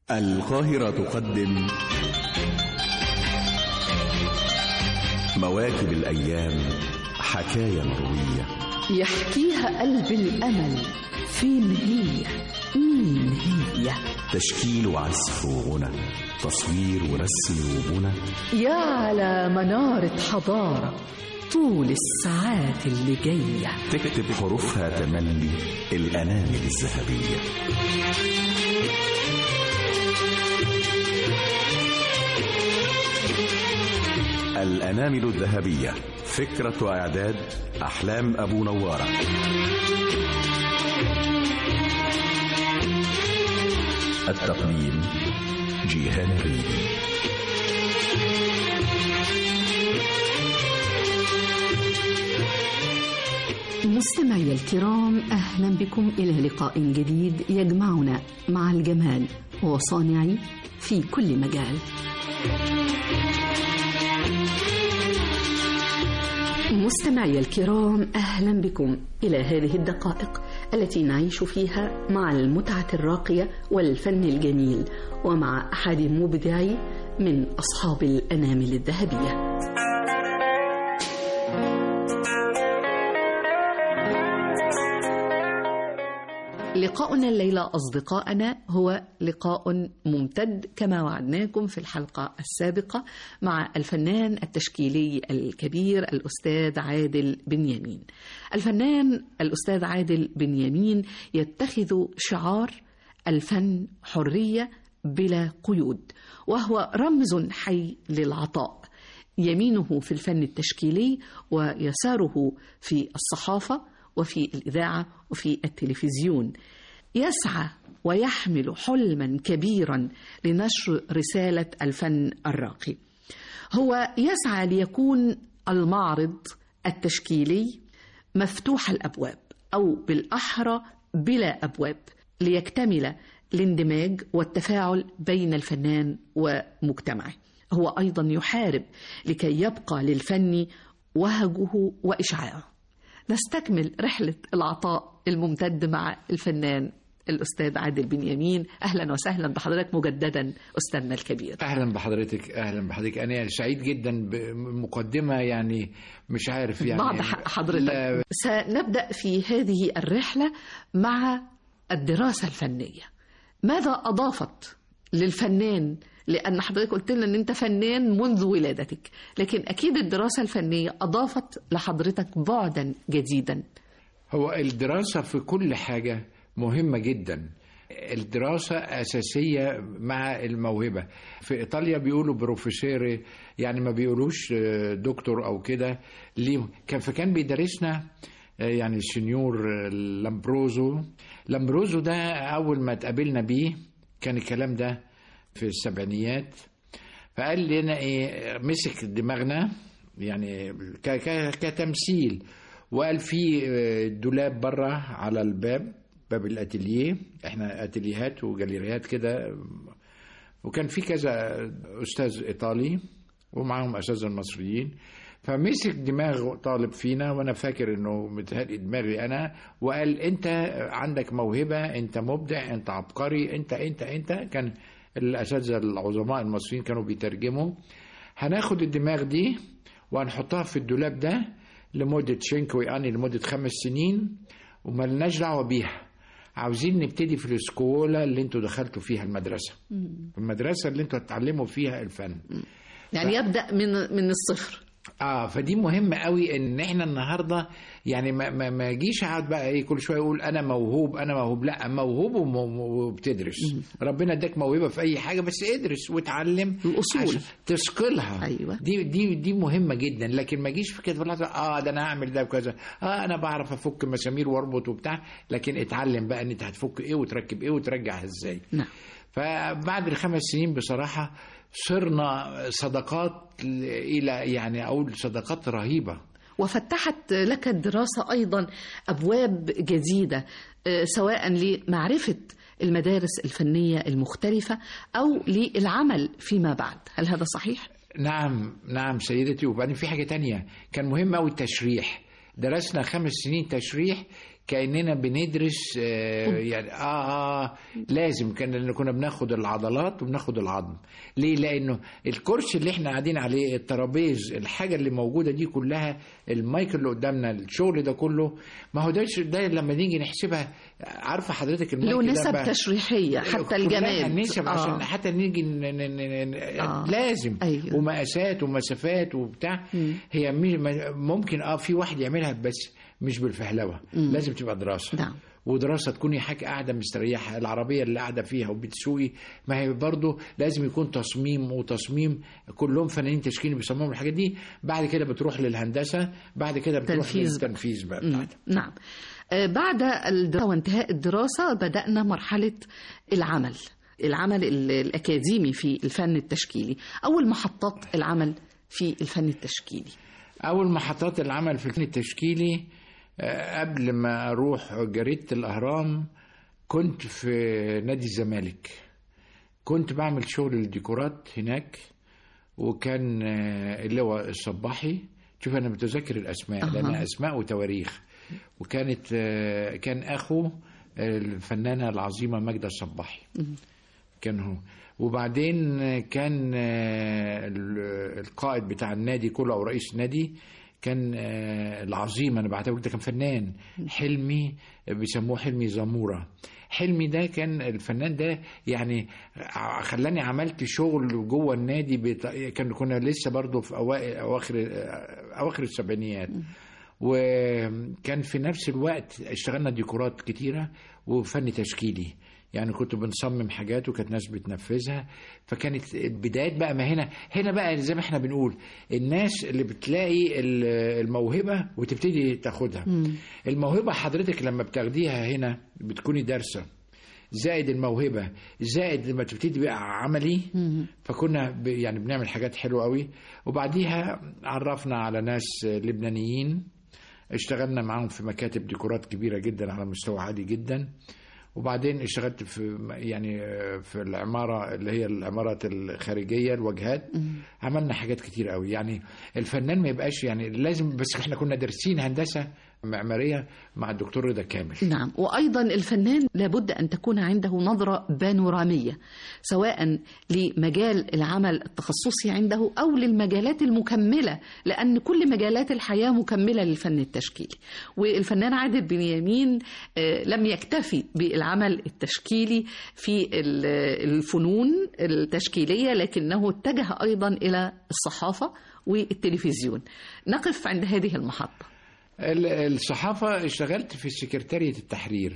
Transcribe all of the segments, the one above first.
القاهرة تقدم مواكب الأيام حكاية مروية يحكيها قلب الأمل فين هي مين هي تشكيل وعزف وغنى تصوير ورسم وبنى يا على منارة حضارة طول الساعات اللي جاية تكتب حروفها تملي الأنامل الذهبية الأنامل الذهبية فكرة وإعداد أحلام أبو نوارة التقديم جيهان الريدي مستمعي الكرام أهلا بكم إلى لقاء جديد يجمعنا مع الجمال وصانعي في كل مجال مستمعي الكرام أهلا بكم إلى هذه الدقائق التي نعيش فيها مع المتعة الراقية والفن الجميل ومع أحد مبدعي من أصحاب الأنامل الذهبية لقاؤنا الليلة أصدقائنا هو لقاء ممتد كما وعدناكم في الحلقة السابقة مع الفنان التشكيلي الكبير الأستاذ عادل بنيامين الفنان الأستاذ عادل بنيامين يتخذ شعار الفن حرية بلا قيود وهو رمز حي للعطاء يمينه في الفن التشكيلي ويساره في الصحافة وفي الإذاعة وفي التلفزيون يسعى ويحمل حلما كبيرا لنشر رسالة الفن الراقي هو يسعى ليكون المعرض التشكيلي مفتوح الأبواب أو بالأحرى بلا أبواب ليكتمل الاندماج والتفاعل بين الفنان ومجتمعه هو أيضا يحارب لكي يبقى للفن وهجه وإشعاعه نستكمل رحلة العطاء الممتد مع الفنان الأستاذ عادل بنيامين أهلا وسهلا بحضرتك مجددا أستاذنا الكبير اهلا بحضرتك اهلا بحضرتك انا سعيد جدا بمقدمه يعني مش عارف يعني بعد ح- حضرتك لا سنبدأ في هذه الرحلة مع الدراسة الفنية ماذا أضافت للفنان لأن حضرتك قلت لنا أن أنت فنان منذ ولادتك لكن أكيد الدراسة الفنية أضافت لحضرتك بعدا جديدا هو الدراسه في كل حاجه مهمه جدا الدراسة أساسية مع الموهبة في إيطاليا بيقولوا بروفيسيري يعني ما بيقولوش آه، دكتور أو كده ليه كان فكان بيدرسنا آه، يعني السنيور آه، لامبروزو لامبروزو ده أول ما اتقابلنا بيه كان الكلام ده في السبعينيات فقال لنا ايه مسك دماغنا يعني ك- ك- كتمثيل وقال في آه، دولاب بره على الباب باب الاتيليه احنا اتيليهات وجاليريات كده وكان في كذا استاذ ايطالي ومعاهم اساتذه المصريين فمسك دماغ طالب فينا وانا فاكر انه متهيألي دماغي انا وقال انت عندك موهبه انت مبدع انت عبقري انت انت انت كان الاساتذه العظماء المصريين كانوا بيترجموا هناخد الدماغ دي وهنحطها في الدولاب ده لمده شينكوي اني لمده خمس سنين وملناش دعوه بيها عاوزين نبتدي في السكولا اللي انتوا دخلتوا فيها المدرسه المدرسه اللي انتوا هتتعلموا فيها الفن يعني يبدأ من من الصفر اه فدي مهمة قوي ان احنا النهاردة يعني ما ما, ما جيش اقعد بقى ايه كل شوية اقول انا موهوب انا موهوب لا موهوب وم- وبتدرس ربنا اداك موهبة في اي حاجة بس ادرس واتعلم الأصول. عشان تثقلها أيوة. دي دي دي مهمة جدا لكن ما جيش في كده في لحظة اه ده انا هعمل ده وكذا اه انا بعرف افك مسامير واربط وبتاع لكن اتعلم بقى ان انت هتفك ايه وتركب ايه وترجعها ازاي نعم فبعد الخمس سنين بصراحة صرنا صداقات إلى يعني أقول صداقات رهيبة وفتحت لك الدراسة أيضا أبواب جديدة آه، سواء لمعرفة المدارس الفنية المختلفة أو للعمل فيما بعد هل هذا صحيح؟ نعم نعم سيدتي وبعدين في حاجة تانية كان مهم أوي التشريح درسنا خمس سنين تشريح كاننا بندرس آه يعني اه اه لازم كان لان كنا بناخد العضلات وبناخد العظم ليه لانه الكرسي اللي احنا قاعدين عليه الترابيز الحاجه اللي موجوده دي كلها المايك اللي قدامنا الشغل ده كله ما هو ده ده لما نيجي نحسبها عارفه حضرتك المايك له ده نسب بقى- تشريحيه حتى كلها الجماد نسب عشان آه. حتى نيجي ن... ن... ن... ن... آه. لازم أيوه. ومقاسات ومسافات وبتاع مم. هي مي... ما- ممكن اه في واحد يعملها بس مش بالفهلوه مم. لازم تبقى دراسه نعم ودراسه تكوني حاجه قاعده مستريحه العربيه اللي قاعده فيها وبتسوقي ما هي برضه لازم يكون تصميم وتصميم كلهم فنانين تشكيلي بيصمموا الحاجات دي بعد كده بتروح للهندسه بعد كده بتروح تنفيذ. للتنفيذ بقى مم. بتاعتها نعم آه، بعد الدراسة وانتهاء الدراسة بدأنا مرحلة العمل العمل ال- الأكاديمي في الفن التشكيلي أول محطات العمل في الفن التشكيلي أول محطات العمل في الفن التشكيلي آه، قبل ما أروح جريدة الأهرام كنت في نادي الزمالك كنت بعمل شغل الديكورات هناك وكان آه، اللواء الصباحي شوف أنا متذكر الأسماء أها. لأن أسماء وتواريخ وكانت آه، كان أخو الفنانة العظيمة ماجدة الصباحي كان هو وبعدين كان آه، ال- القائد بتاع النادي كله او رئيس النادي كان آه، العظيم انا بعتبره ده كان فنان حلمي بيسموه حلمي زموره حلمي ده كان الفنان ده يعني ع- خلاني عملت شغل جوه النادي بت... كان كنا لسه برضه في أوائل اواخر آه، اواخر السبعينيات وكان في نفس الوقت اشتغلنا ديكورات كتيرة وفن تشكيلي يعني كنت بنصمم حاجات وكانت ناس بتنفذها فكانت البدايات بقى ما هنا هنا بقى زي ما احنا بنقول الناس اللي بتلاقي ال- الموهبة وتبتدي تاخدها الموهبة حضرتك لما بتاخديها هنا بتكوني دارسة زائد الموهبة زائد لما تبتدي بقى عملي فكنا ب- يعني بنعمل حاجات حلوة قوي وبعديها عرفنا على ناس لبنانيين اشتغلنا معاهم في مكاتب ديكورات كبيرة جدا على مستوى عالي جدا وبعدين اشتغلت في يعني في العمارة اللي هي العمارات الخارجية الواجهات عملنا حاجات كتير قوي يعني الفنان ما يبقاش يعني لازم بس احنا كنا دارسين هندسة معمارية مع الدكتور رضا كامل نعم وأيضا الفنان لابد أن تكون عنده نظرة بانورامية سواء لمجال العمل التخصصي عنده أو للمجالات المكملة لأن كل مجالات الحياة مكملة للفن التشكيلي والفنان عادل بنيامين آه، لم يكتفي بالعمل التشكيلي في ال- الفنون التشكيلية لكنه اتجه أيضا إلى الصحافة والتلفزيون نقف عند هذه المحطة ال- الصحافة اشتغلت في سكرتارية التحرير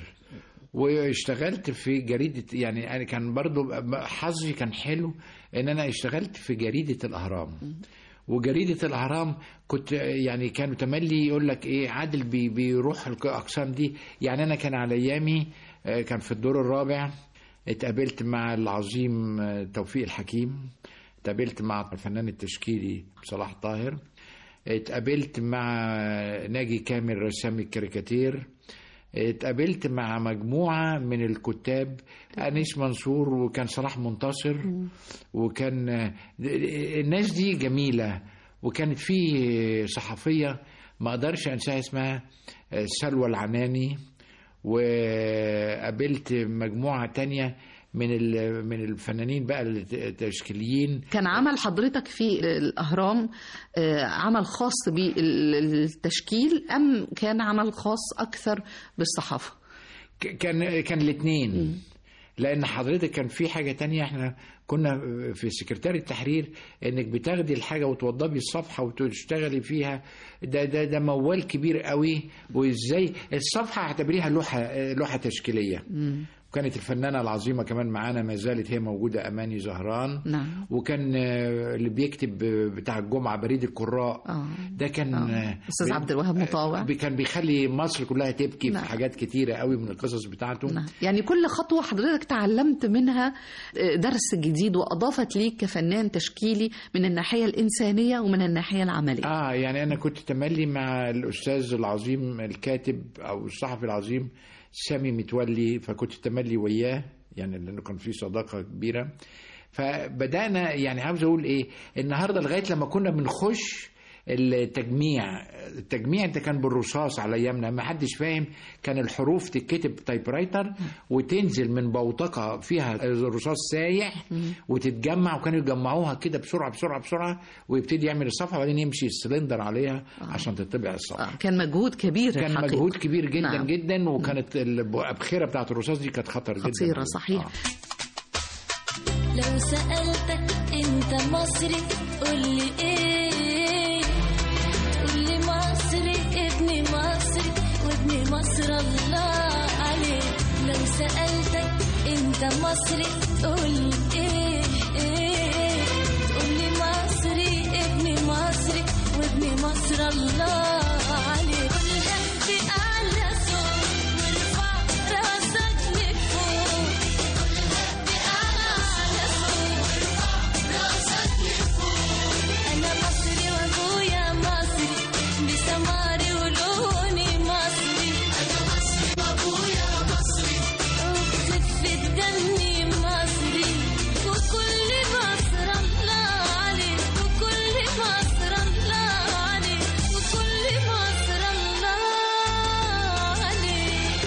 واشتغلت في جريدة يعني أنا كان برضو حظي كان حلو إن أنا اشتغلت في جريدة الأهرام وجريدة الأهرام كنت يعني كانوا تملي يقول لك إيه عادل بي بيروح الأقسام دي يعني أنا كان على أيامي آه، كان في الدور الرابع اتقابلت مع العظيم آه، توفيق الحكيم اتقابلت مع الفنان التشكيلي صلاح طاهر اتقابلت مع ناجي كامل رسام الكاريكاتير اتقابلت مع مجموعة من الكتاب أنيس منصور وكان صلاح منتصر وكان الناس دي جميلة وكانت في صحفية ما أقدرش أنساها اسمها سلوى العناني وقابلت مجموعة تانية من ال- من الفنانين بقى التشكيليين كان عمل حضرتك في الأهرام آه، عمل خاص بالتشكيل أم كان عمل خاص أكثر بالصحافة؟ ك- كان كان الاثنين لان حضرتك كان في حاجه تانية احنا كنا في سكرتاري التحرير انك بتاخدي الحاجه وتوضبي الصفحه وتشتغلي فيها ده ده ده موال كبير قوي وازاي الصفحه اعتبريها لوحه لوحه تشكيليه وكانت الفنانة العظيمة كمان معانا ما زالت هي موجودة أماني زهران نعم. وكان آه، اللي بيكتب آه، بتاع الجمعة بريد القراء آه. ده كان آه. آه، أستاذ بي- عبد الوهاب مطاوع. بي- كان بيخلي مصر كلها تبكي نعم. في حاجات كتيرة قوي من القصص بتاعته نعم. يعني كل خطوة حضرتك تعلمت منها آه، درس جديد وأضافت ليك كفنان تشكيلي من الناحية الإنسانية ومن الناحية العملية اه يعني انا كنت تملي مع الاستاذ العظيم الكاتب او الصحفي العظيم سامي متولي فكنت تملي وياه يعني لانه كان في صداقه كبيره فبدانا يعني عاوز اقول ايه النهارده لغايه لما كنا بنخش التجميع التجميع ده كان بالرصاص على ايامنا ما حدش فاهم كان الحروف تتكتب تايب رايتر وتنزل من بوتقه فيها الرصاص سايح وتتجمع وكانوا يجمعوها كده بسرعه بسرعه بسرعه ويبتدي يعمل الصفحه وبعدين يمشي السلندر عليها عشان تطبع الصفحه آه، كان مجهود كبير كان الحقيقة. مجهود كبير جدا نعم. نعم. جدا وكانت الابخره بتاعت الرصاص دي كانت خطر جدا خطيرة صحيح لو سألتك انت مصري قولي ايه تقولي مصري ابني مصري وابن مصر الله عليه لو سألتك انت مصري تقولي ايه ايه تقولي مصري ابني مصري وابن مصر الله عليه قولها بأعلى صوت وارفع راسك لفوق أنا مصري وأبويا مصري بسماري ولوني مصري أنا مصري وأبويا مصري وبخفة دمي مصري وكل مصر الله عليك وكل مصر الله عليك وكل مصر الله عليك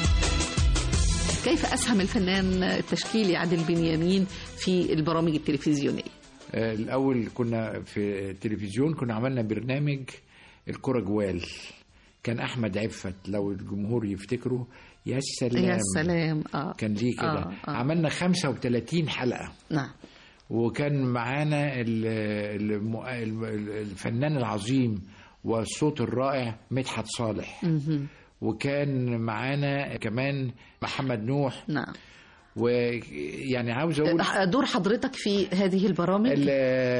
كيف أسهم الفنان التشكيلي عادل بنيامين في البرامج التلفزيونية آه، الاول كنا في التلفزيون كنا عملنا برنامج الكرة جوال كان احمد عفت لو الجمهور يفتكروا يا سلام يا سلام آه. كان ليه كده آه، آه. عملنا 35 حلقه نعم وكان معانا ال- الم- الم- الفنان العظيم والصوت الرائع مدحت صالح مهم. وكان معانا كمان محمد نوح نعم ويعني عاوز اقول دور حضرتك في هذه البرامج ال-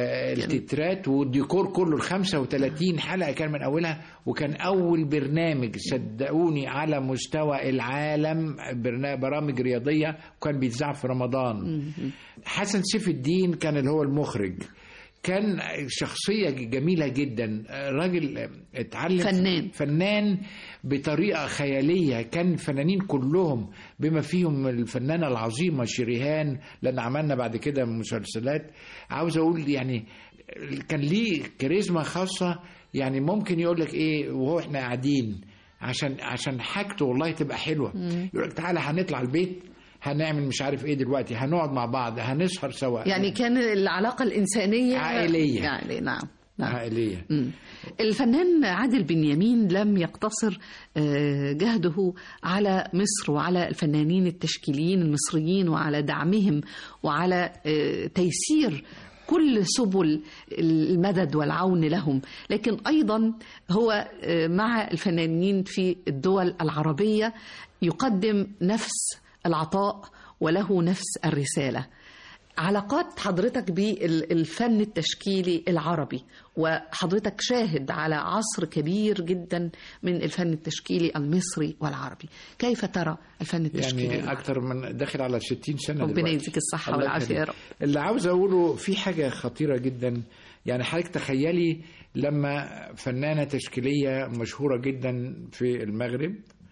التترات والديكور كله ال 35 حلقه كان من اولها وكان اول برنامج صدقوني على مستوى العالم برنا- برامج رياضيه وكان بيتذاع في رمضان حسن سيف الدين كان اللي هو المخرج كان شخصية جميلة جدا راجل اتعلم فنان. فنان بطريقة خيالية كان الفنانين كلهم بما فيهم الفنانة العظيمة شريهان لأن عملنا بعد كده مسلسلات عاوز أقول يعني كان ليه كاريزما خاصة يعني ممكن يقول لك إيه وهو إحنا قاعدين عشان عشان حاجته والله تبقى حلوة يقول لك تعالى هنطلع البيت هنعمل مش عارف ايه دلوقتي هنقعد مع بعض هنسهر سوا يعني كان العلاقة الإنسانية عائلية. يعني نعم نعم عائلية مم. الفنان عادل بنيامين لم يقتصر آه، جهده على مصر وعلى الفنانين التشكيليين المصريين وعلى دعمهم وعلى آه، تيسير كل سبل المدد والعون لهم لكن أيضا هو آه، مع الفنانين في الدول العربية يقدم نفس العطاء وله نفس الرسالة علاقات حضرتك بالفن التشكيلي العربي وحضرتك شاهد على عصر كبير جدا من الفن التشكيلي المصري والعربي كيف ترى الفن التشكيلي يعني العربي؟ اكتر من داخل على 60 سنه ربنا دلوقتي. يديك الصحة الله والعافية يا يخليك. رب. اللي عاوز اقوله في حاجه خطيره جدا يعني حضرتك تخيلي لما فنانه تشكيليه مشهوره جدا في المغرب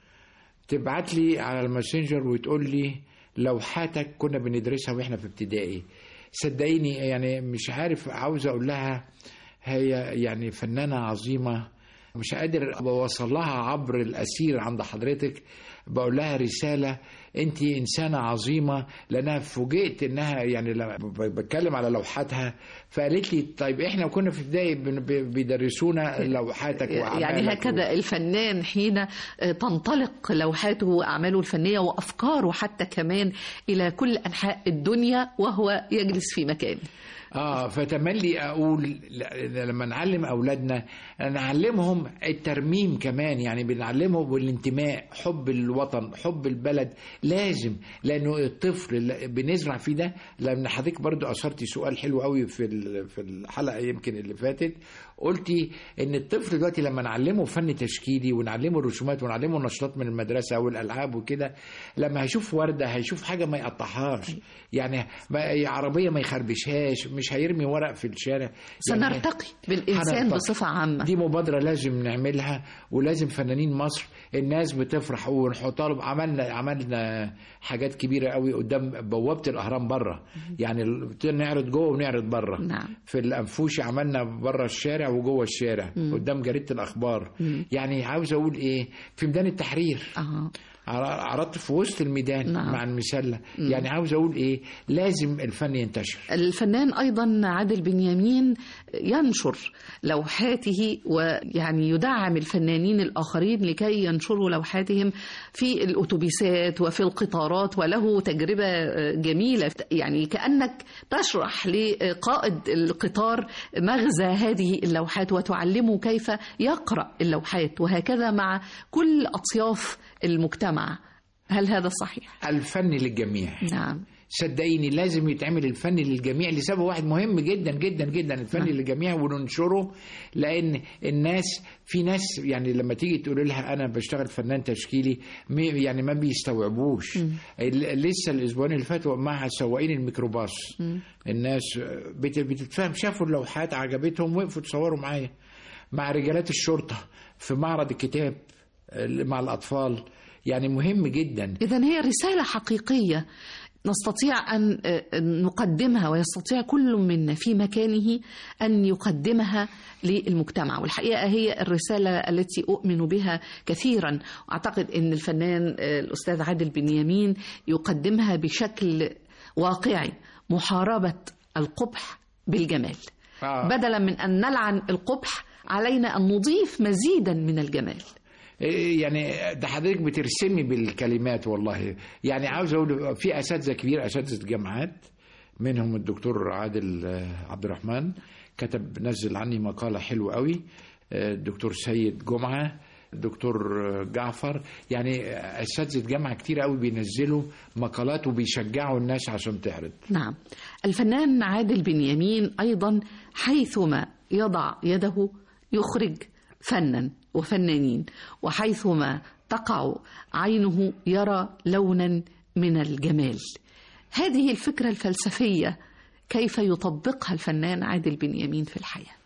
تبعت لي على الماسنجر وتقول لي لوحاتك كنا بندرسها واحنا في ابتدائي صدقيني يعني مش عارف عاوز اقول لها هي يعني فنانه عظيمه مش قادر بوصل لها عبر الاسير عند حضرتك بقول لها رساله انت انسانه عظيمه لانها فوجئت انها يعني لما ب- بتكلم على لوحاتها فقالت لي طيب احنا كنا في ابتدائي بن- ب- بيدرسونا لوحاتك يعني وأعمالك هكذا الفنان حين آه، تنطلق لوحاته وأعماله الفنية وأفكاره حتى كمان إلى كل أنحاء الدنيا وهو يجلس في مكانه اه فتملي اقول ل- لما نعلم اولادنا نعلمهم الترميم كمان يعني بنعلمهم بالانتماء حب الوطن حب البلد لازم لانه الطفل اللي بنزرع فيه ده لان حضرتك برضو اثرتي سؤال حلو قوي في ال- في الحلقه يمكن اللي فاتت قلتي ان الطفل دلوقتي لما نعلمه فن تشكيلي ونعلمه الرسومات ونعلمه النشاطات من المدرسه والالعاب وكده لما هيشوف ورده هيشوف حاجه ما يقطعهاش يعني ما عربيه ما يخربشهاش مش هيرمي ورق في الشارع يعني سنرتقي بالإنسان هنرتقي. بصفة عامة دي مبادرة لازم نعملها ولازم فنانين مصر الناس بتفرح ونحطها لهم عملنا عملنا عملنا حاجات كبيره قوي قدام بوابه الاهرام بره يعني ال- نعرض جوه ونعرض بره نعم. في الانفوشي عملنا بره الشارع وجوه الشارع قدام جريده الاخبار يعني عاوز اقول ايه في ميدان التحرير آه. عر- عرضت في وسط الميدان نعم. مع المسله يعني عاوز اقول ايه لازم الفن ينتشر الفنان أيضا عادل بنيامين ينشر لوحاته ويعني يدعم الفنانين الآخرين لكي ينشروا لوحاتهم في الأتوبيسات وفي القطارات وله تجربة جميلة يعني كأنك تشرح لقائد القطار مغزى هذه اللوحات وتعلمه كيف يقرأ اللوحات وهكذا مع كل أطياف المجتمع هل هذا صحيح؟ الفن للجميع نعم صدقيني لازم يتعمل الفن للجميع لسبب واحد مهم جدا جدا جدا الفن نعم. للجميع وننشره لان الناس في ناس يعني لما تيجي تقول لها انا بشتغل فنان تشكيلي م- يعني ما بيستوعبوش ال- لسه الاسبوعين اللي فاتوا مع سواقين الميكروباص الناس بت- بتتفهم شافوا اللوحات عجبتهم وقفوا تصوروا معايا مع رجالات الشرطه في معرض الكتاب مع الاطفال يعني مهم جدا إذا هي رسالة حقيقية نستطيع أن آه، نقدمها ويستطيع كل منا في مكانه أن يقدمها للمجتمع والحقيقة هي الرسالة التي أؤمن بها كثيرا وأعتقد أن الفنان آه، الأستاذ عادل بنيامين يقدمها بشكل واقعي محاربة القبح بالجمال آه. بدلا من أن نلعن القبح علينا أن نضيف مزيدا من الجمال إيه يعني ده حضرتك بترسمي بالكلمات والله يعني عاوز اقول في اساتذه كبير اساتذه جامعات منهم الدكتور عادل آه، عبد الرحمن كتب نزل عني مقاله حلوه قوي آه، الدكتور سيد جمعه الدكتور آه، جعفر يعني آه، اساتذه جامعه كتير قوي بينزلوا مقالات وبيشجعوا الناس عشان تعرض نعم الفنان عادل بنيامين أيضا حيثما يضع يده يخرج فنا وفنانين وحيثما تقع عينه يرى لونا من الجمال هذه الفكرة الفلسفية كيف يطبقها الفنان عادل بنيامين في الحياة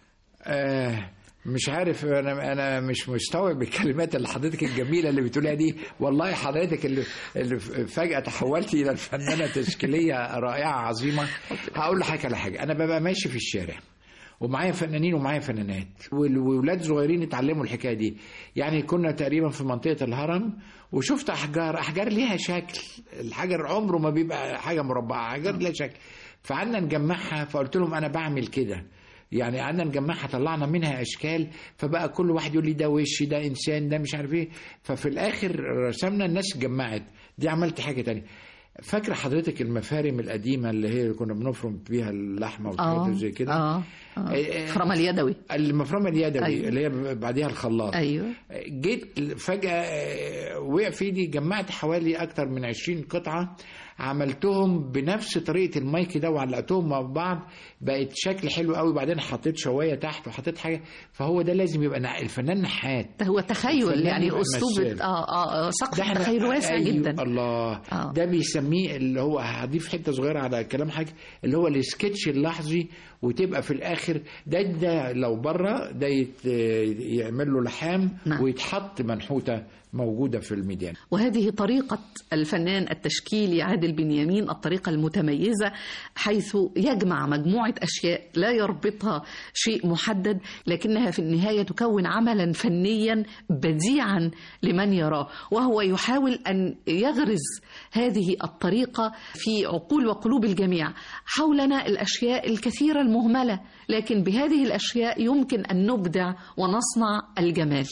آه مش عارف انا انا مش مستوعب الكلمات اللي حضرتك الجميله اللي بتقولها دي والله حضرتك اللي, اللي فجاه تحولتي الى الفنانه تشكيليه رائعه عظيمه هقول لحضرتك على حاجه انا ببقى ماشي في الشارع ومعايا فنانين ومعايا فنانات والولاد صغيرين اتعلموا الحكايه دي يعني كنا تقريبا في منطقه الهرم وشفت احجار احجار ليها شكل الحجر عمره ما بيبقى حاجه مربعه احجار ليها شكل فقعدنا نجمعها فقلت لهم انا بعمل كده يعني قعدنا نجمعها طلعنا منها اشكال فبقى كل واحد يقول لي ده وش ده انسان ده مش عارف ايه ففي الاخر رسمنا الناس جمعت دي عملت حاجه تانية فاكره حضرتك المفارم القديمه اللي هي كنا بنفرم بيها اللحمه والحاجات زي كده اه, آه. إيه، فرمى اليدوي المفرمه اليدوي أيوة. اللي هي بعديها الخلاط ايوه جيت فجأة آه، وقع في ايدي جمعت حوالي أكتر من 20 قطعة عملتهم بنفس طريقة المايك ده وعلقتهم مع بعض بقت شكل حلو قوي بعدين حطيت شواية تحت وحطيت حاجة فهو ده لازم يبقى نع- الفنان نحات هو تخيل الفنان يعني يبقى اسلوب مثال. اه اه آه، سقف ده احنا- التخيل واسع أيوة جدا الله آه. ده بيسميه اللي هو هضيف حته صغيره على كلام حاجه اللي هو السكتش اللحظي وتبقى في الاخر ده ده لو بره ده يت- يعمل له لحام نعم. ويتحط منحوته موجوده في الميدان وهذه طريقة الفنان التشكيلي عادل بنيامين الطريقة المتميزة حيث يجمع مجموعة أشياء لا يربطها شيء محدد لكنها في النهاية تكون عملا فنيا بديعا لمن يراه وهو يحاول أن يغرز هذه الطريقة في عقول وقلوب الجميع حولنا الأشياء الكثيرة المهملة لكن بهذه الأشياء يمكن أن نبدع ونصنع الجمال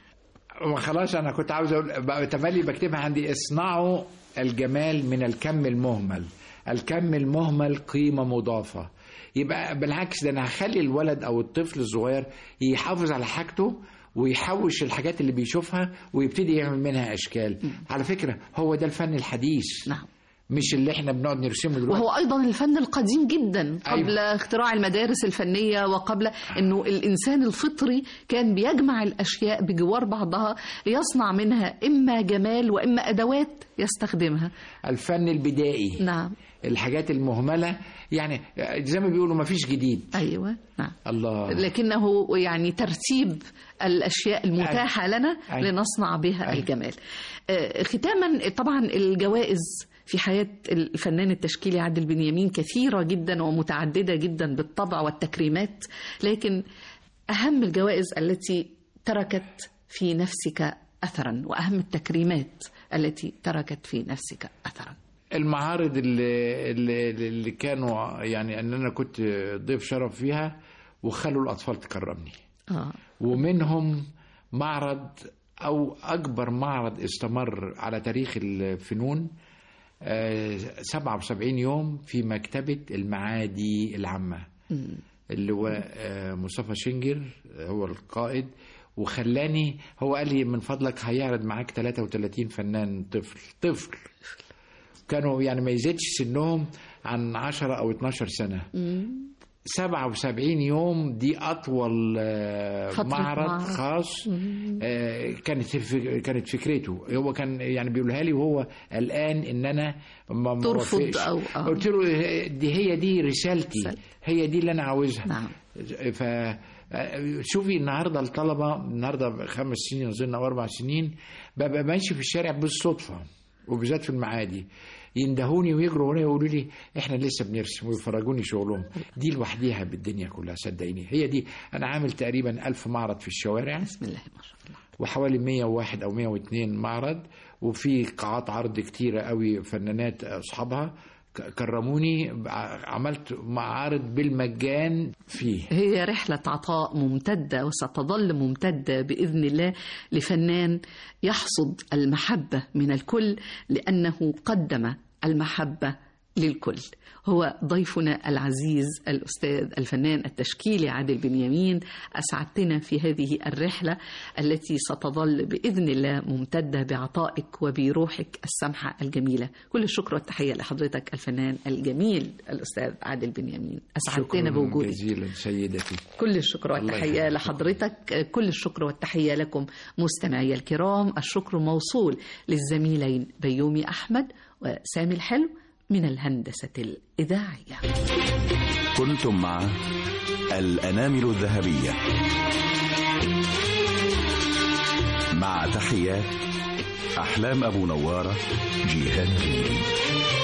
خلاص انا كنت عاوز اقول بقى تملي بكتبها عندي اصنعوا الجمال من الكم المهمل الكم المهمل قيمه مضافه يبقى بالعكس ده انا هخلي الولد او الطفل الصغير يحافظ على حاجته ويحوش الحاجات اللي بيشوفها ويبتدي يعمل منها اشكال على فكره هو ده الفن الحديث نعم مش اللي احنا بنقعد نرسمه دلوقتي وهو ايضا الفن القديم جدا قبل أيوة. اختراع المدارس الفنيه وقبل انه الانسان الفطري كان بيجمع الاشياء بجوار بعضها ليصنع منها اما جمال واما ادوات يستخدمها الفن البدائي نعم الحاجات المهمله يعني زي ما بيقولوا ما فيش جديد ايوه نعم الله لكنه يعني ترتيب الاشياء المتاحه لنا أيوة. لنصنع بها أيوة. الجمال آه، ختاما طبعا الجوائز في حياه الفنان التشكيلي عادل بنيامين كثيره جدا ومتعدده جدا بالطبع والتكريمات لكن اهم الجوائز التي تركت في نفسك اثرا واهم التكريمات التي تركت في نفسك اثرا المعارض اللي, اللي, اللي كانوا يعني ان انا كنت ضيف شرف فيها وخلوا الاطفال تكرمني اه ومنهم معرض او اكبر معرض استمر على تاريخ الفنون آه، 77 يوم في مكتبه المعادي العامه اللي هو آه، مصطفى شنجر آه، هو القائد وخلاني هو قال لي من فضلك هيعرض معاك 33 فنان طفل طفل كانوا يعني ما يزيدش سنهم عن 10 او 12 سنه 77 يوم دي اطول آه، فترة معرض معرض. خاص آه، كانت الف- كانت فكرته هو كان يعني بيقولها لي وهو قلقان ان انا ما ما ترفض وافقش. أو- آه. قلت له دي هي دي رسالتي رسالتي. هي دي اللي انا عاوزها نعم. ف شوفي النهارده الطلبه النهارده خمس سنين اظن او اربع سنين ببقى ماشي في الشارع بالصدفه وبالذات في المعادي يندهوني ويجروا ورايا يقولوا لي احنا لسه بنرسم ويفرجوني شغلهم دي لوحديها بالدنيا كلها صدقيني هي دي انا عامل تقريبا ألف معرض في الشوارع بسم الله ما شاء الله وحوالي 101 او 102 معرض وفي قاعات عرض كتيره قوي فنانات اصحابها ك- كرموني ع- عملت معارض بالمجان فيه هي رحلة عطاء ممتدة وستظل ممتدة بإذن الله لفنان يحصد المحبة من الكل لأنه قدم المحبة للكل هو ضيفنا العزيز الأستاذ الفنان التشكيلي عادل بنيامين أسعدتنا في هذه الرحلة التي ستظل بإذن الله ممتدة بعطائك وبروحك السمحة الجميلة كل الشكر والتحية لحضرتك الفنان الجميل الأستاذ عادل بنيامين أسعدتنا شكرا بوجودك جزيلا سيدتي كل الشكر الله والتحية يخليك. لحضرتك كل الشكر والتحية لكم مستمعي الكرام الشكر موصول للزميلين بيومي أحمد وسامي الحلو من الهندسة الإذاعية كنتم مع الأنامل الذهبية مع تحيات أحلام أبو نوارة جيهان ريدي